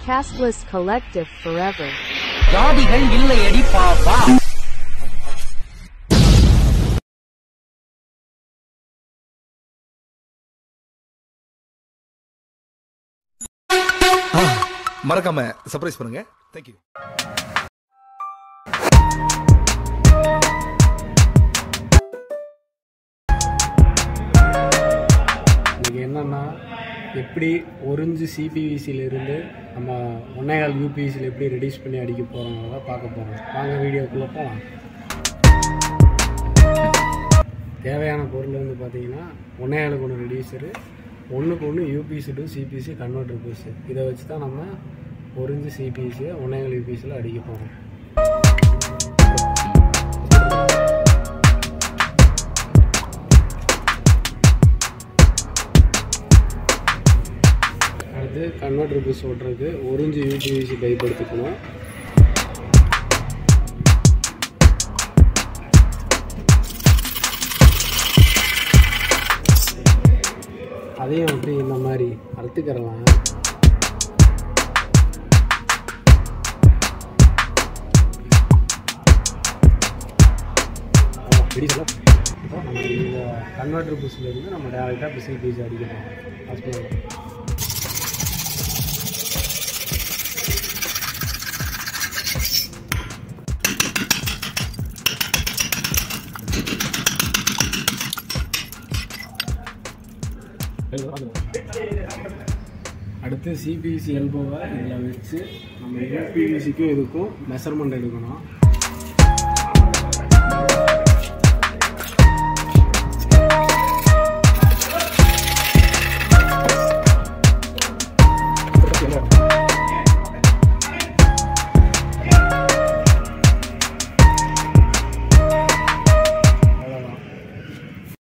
Castless Collective Forever. ஜாதிகள் இல்லையடி பாப்பா மறக்காம சர்ப்ரைஸ் பண்ணுங்க தேங்க்யூ இன்னைக்கு என்னன்னா எப்படி ஒரிஞ்சு சிபிவிசியில இருந்து நம்ம ஒன்னேகால் யூபிஎஸ்சியில் எப்படி ரெடியூஸ் பண்ணி அடிக்க போகிறோங்கிறத பார்க்க போகிறோம் வாங்க வீடியோக்குள்ளே போகலாம் தேவையான பொருள் வந்து பார்த்தீங்கன்னா ஒன்னேகாலுக்கு ஒன்று ரெடியூசரு ஒன்றுக்கு ஒன்று UPVC to CPVC converter piece இதை வச்சு தான் நம்ம ஒரிஞ்சு சிபிஎஸ்சியை ஒன்னேகால் யூபிஎஸ்சியில் அடிக்க போகிறோம் அடுத்து கன்வெர்டர் பீஸ் ஓட்டுறதுக்கு ஒரிஞ்சு யூபிஎஸ்சி பைப் எடுத்துக்கணும் அதையும் அப்படி இந்த மாதிரி அறுத்துக்கிறலாம் பிடிச்சலாம் இப்போ நம்ம இந்த கன்வெர்டர் பீஸ்லேருந்து நம்ம டேரெக்டாக இப்போ சிபிஎஸ்சி அடிக்கணும் ஹாஸ்பிட்டல் அடுத்து சிபிஎஸ்சி எல்போவை இதில் வச்சு நம்ம யூபிவிசிக்கும் இதுக்கும் மெஷர்மெண்ட் எடுக்கணும்